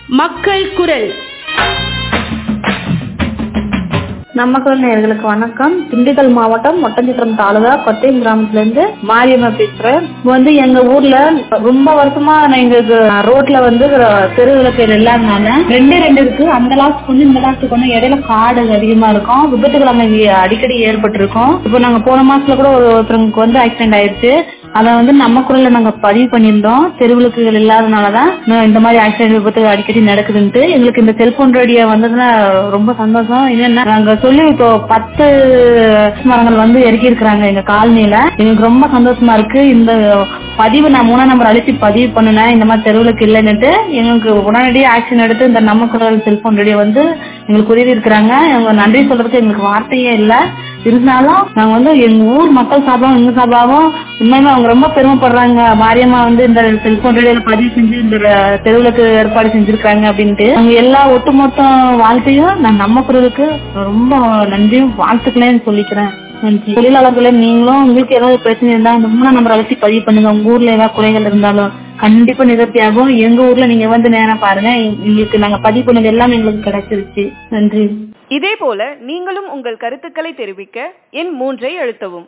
மக்கள் குரல் நமக்குள் நேர்களுக்கு வணக்கம் திண்டுக்கல் மாவட்டம் ஒட்டஞ்சித்திரம் தாலுகா கொத்தையம் கிராமத்துல இருந்து மாரியம்மா பேசுறேன் இப்ப வந்து எங்க ஊர்ல ரொம்ப வருஷமா நான் எங்களுக்கு ரோட்ல வந்து தெரு விளக்கு இல்லாதனால ரெண்டே ரெண்டு இருக்கு அந்த லாஸ்ட் ஒண்ணு இந்த லாஸ்ட் ஒண்ணு இடையில காடு அதிகமா இருக்கும் விபத்துகள் அங்க இங்க அடிக்கடி ஏற்பட்டிருக்கும் இப்போ நாங்க போன மாசத்துல கூட ஒரு ஒருத்தருக்கு வந்து ஆக்சிடென்ட் ஆயிருச்சு அதை வந்து நம்ம குரல்ல நாங்க பதிவு பண்ணியிருந்தோம் தெருவிளக்குகள் இல்லாதனாலதான் நான் இந்த மாதிரி ஆக்சிடென்ட் விபத்து அடிக்கடி நடக்குதுன்ட்டு எங்களுக்கு இந்த செல்போன் ரேடியோ வந்ததுல ரொம்ப சந்தோஷம் என்னன்னா நாங்க சொல்லி இப்போ பத்து மரங்கள் வந்து இறக்கி இருக்கிறாங்க எங்க காலனில எங்களுக்கு ரொம்ப சந்தோஷமா இருக்கு இந்த பதிவு நான் மூணாம் நம்பர் அழிச்சு பதிவு பண்ணினேன் இந்த மாதிரி தெருவிளக்கு இல்லைன்னுட்டு எங்களுக்கு உடனடியாக ஆக்ஷன் எடுத்து இந்த நம்ம குரல் செல்போன் ரேடியோ வந்து எங்களுக்கு உதவி இருக்கிறாங்க எங்க நன்றி சொல்றதுக்கு எங்களுக்கு வார்த்தையே இல்லை இருந்தாலும் நாங்க வந்து எங்க ஊர் மக்கள் சார்பாகவும் எங்க சார்பாகவும் உண்மையுமே அவங்க ரொம்ப பெருமைப்படுறாங்க மாரியம்மா வந்து இந்த செல்போன் ரேடியோல பதிவு செஞ்சு இந்த தெருவிளக்கு ஏற்பாடு செஞ்சிருக்காங்க அப்படின்ட்டு அவங்க எல்லா ஒட்டுமொத்த வாழ்க்கையும் நான் நம்ம குரலுக்கு ரொம்ப நன்றியும் வாழ்த்துக்களையும் சொல்லிக்கிறேன் நன்றி தொழிலாளர்களே நீங்களும் உங்களுக்கு ஏதாவது பிரச்சனை இருந்தா இந்த மூணாம் நம்பர் அழைச்சி பதிவு பண்ணுங்க உங்க ஊர்ல ஏதாவது குறைகள் இருந்தாலும் கண்டிப்பா நிவர்த்தியாகும் எங்க ஊர்ல நீங்க வந்து நேரம் பாருங்க எங்களுக்கு நாங்க பதிவு பண்ணது எல்லாமே எங்களுக்கு கிடைச்சிருச்சு நன்றி இதே போல நீங்களும் உங்கள் கருத்துக்களை தெரிவிக்க எண் மூன்றை அழுத்தவும்